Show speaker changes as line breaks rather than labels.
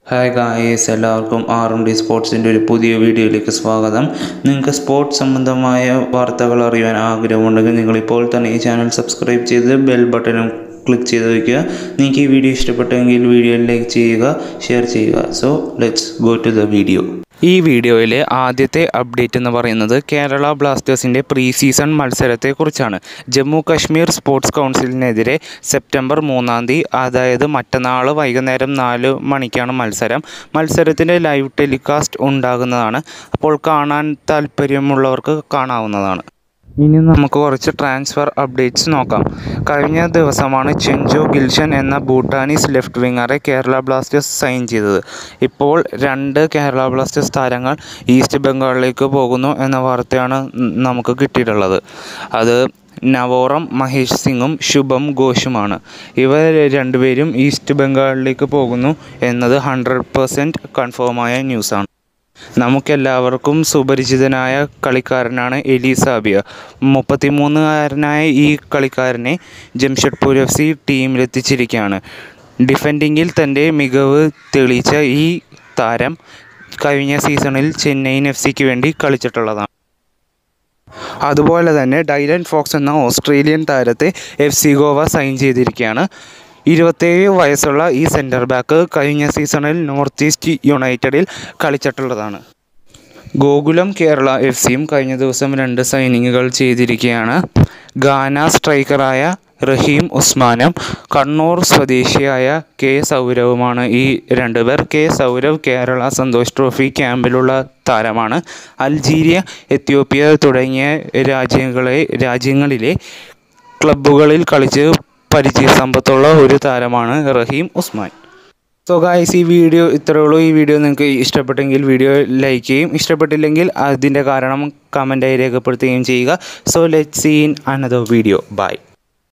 hi guys എല്ലാവർക്കും R M D സ്പോർട്സിൻ്റെ ഒരു പുതിയ വീഡിയോയിലേക്ക് സ്വാഗതം നിങ്ങൾക്ക് സ്പോർട്സ് സംബന്ധമായ വാർത്തകൾ അറിയാൻ ആഗ്രഹമുണ്ടെങ്കിൽ നിങ്ങളിപ്പോൾ തന്നെ ഈ ചാനൽ സബ്സ്ക്രൈബ് ചെയ്ത് ബെൽ ബട്ടണും ക്ലിക്ക് ചെയ്ത് വയ്ക്കുക നിങ്ങൾക്ക് ഈ വീഡിയോ ഇഷ്ടപ്പെട്ടെങ്കിൽ വീഡിയോ ലൈക്ക് ചെയ്യുക ഷെയർ ചെയ്യുക so let's go to the video
ഈ വീഡിയോയിലെ ആദ്യത്തെ അപ്ഡേറ്റ് എന്ന് പറയുന്നത് കേരള ബ്ലാസ്റ്റേഴ്സിൻ്റെ പ്രീ സീസൺ മത്സരത്തെക്കുറിച്ചാണ് ജമ്മു കാശ്മീർ സ്പോർട്സ് കൗൺസിലിനെതിരെ സെപ്റ്റംബർ മൂന്നാം തീയതി അതായത് മറ്റന്നാൾ വൈകുന്നേരം നാല് മണിക്കാണ് മത്സരം മത്സരത്തിൻ്റെ ലൈവ് ടെലികാസ്റ്റ് ഉണ്ടാകുന്നതാണ് അപ്പോൾ കാണാൻ താല്പര്യമുള്ളവർക്ക് കാണാവുന്നതാണ് ഇനി നമുക്ക് കുറച്ച് ട്രാൻസ്ഫർ അപ്ഡേറ്റ്സ് നോക്കാം കഴിഞ്ഞ ദിവസമാണ് ചെഞ്ചോ ഗിൽഷൻ എന്ന ഭൂട്ടാനീസ് ലെഫ്റ്റ് വിങ്ങറെ കേരള ബ്ലാസ്റ്റേഴ്സ് സൈൻ ചെയ്തത് ഇപ്പോൾ രണ്ട് കേരള ബ്ലാസ്റ്റേഴ്സ് താരങ്ങൾ ഈസ്റ്റ് ബംഗാളിലേക്ക് പോകുന്നു എന്ന വാർത്തയാണ് ന- നമുക്ക് കിട്ടിയിട്ടുള്ളത് അത് നവോറം മഹേഷ് സിംഗും ശുഭം ഘോഷുമാണ് ഇവർ രണ്ടുപേരും ഈസ്റ്റ് ബംഗാളിലേക്ക് പോകുന്നു എന്നത് ഹൺഡ്രഡ് പെർസെൻറ്റ് കൺഫേമായ ന്യൂസാണ് നമുക്കെല്ലാവർക്കും സുപരിചിതനായ കളിക്കാരനാണ് എലിസാബിയ മുപ്പത്തിമൂന്നുകാരനായ ഈ കളിക്കാരനെ ജംഷഡ്പൂർ എഫ് സി ടീമിലെത്തിച്ചിരിക്കുകയാണ് ഡിഫൻഡിങ്ങിൽ തൻ്റെ മികവ് തെളിയിച്ച ഈ താരം കഴിഞ്ഞ സീസണിൽ ചെന്നൈയിൻ എഫ് സിക്ക് വേണ്ടി കളിച്ചിട്ടുള്ളതാണ് അതുപോലെ തന്നെ ഡൈലൻ ഫോക്സ് എന്ന ഓസ്ട്രേലിയൻ താരത്തെ എഫ് സി ഗോവ സൈൻ ചെയ്തിരിക്കുകയാണ് ഇരുപത്തേഴ് വയസ്സുള്ള ഈ സെൻറ്റർ ബാക്ക് കഴിഞ്ഞ സീസണിൽ നോർത്ത് ഈസ്റ്റ് യുണൈറ്റഡിൽ കളിച്ചിട്ടുള്ളതാണ് ഗോകുലം കേരള എഫ് സിയും കഴിഞ്ഞ ദിവസം രണ്ട് സൈനിങ്ങുകൾ ചെയ്തിരിക്കുകയാണ് ഗാന സ്ട്രൈക്കറായ റഹീം ഉസ്മാനും കണ്ണൂർ സ്വദേശിയായ കെ സൗരവുമാണ് ഈ രണ്ടുപേർ കെ സൗരവ് കേരള സന്തോഷ് ട്രോഫി ക്യാമ്പിലുള്ള താരമാണ് അൾജീരിയ എത്യോപ്യ തുടങ്ങിയ രാജ്യങ്ങളെ രാജ്യങ്ങളിലെ ക്ലബ്ബുകളിൽ കളിച്ച് പരിചയസമ്പത്തുള്ള ഒരു താരമാണ് റഹീം ഉസ്മാൻ സോ ഗായ്സ് ഈ വീഡിയോ ഇത്രയേ ഉള്ളൂ ഈ വീഡിയോ നിങ്ങൾക്ക് ഇഷ്ടപ്പെട്ടെങ്കിൽ വീഡിയോ ലൈക്ക് ചെയ്യും ഇഷ്ടപ്പെട്ടില്ലെങ്കിൽ അതിൻ്റെ കാരണം കമൻറ്റായി രേഖപ്പെടുത്തുകയും ചെയ്യുക so let seen another video by